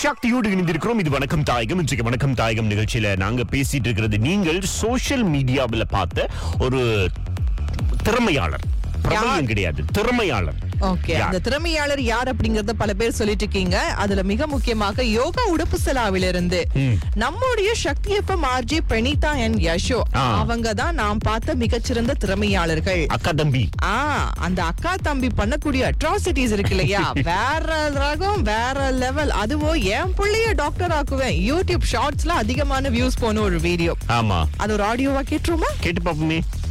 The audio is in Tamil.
சக்தியோடு இணைந்திருக்கிறோம் இது வணக்கம் தாயகம் இன்றைக்கு வணக்கம் தாயகம் நிகழ்ச்சியில நாங்க பேசிட்டு இருக்கிறது நீங்கள் சோஷியல் மீடியாவில் பார்த்த ஒரு திறமையாளர் பிரபலம் கிடையாது திறமையாளர் ஓகே யார்? அந்த திறமையாளர் யார் அப்படிங்கறத பல பேர் சொல்லிட்டு இருக்கீங்க அதுல மிக முக்கியமாக யோகா உடுப்பு செலாவிலிருந்து ம். நம்முடைய Sakthi FM RJ Praneetha and Yasho ஆ. அவங்க தான் நாம் பார்த்த மிகச்சிறந்த திறமையாளர்கள் அக்கா தம்பி ஆ அந்த அக்கா தம்பி பண்ணக்கூடிய அட்ராசிட்டிஸ் இருக்கு இல்லையா வேற ரகம் வேற லெவல் அதுவும் என் புள்ளைய டாக்டர் ஆக்குவேன் யூடியூப் ஷார்ட்ஸ்ல அதிகமான வியூஸ் போன ஒரு வீடியோ ஆமா அது ஒரு ஆடியோவா கேட்டுருமா கேட்டு பாப்போமே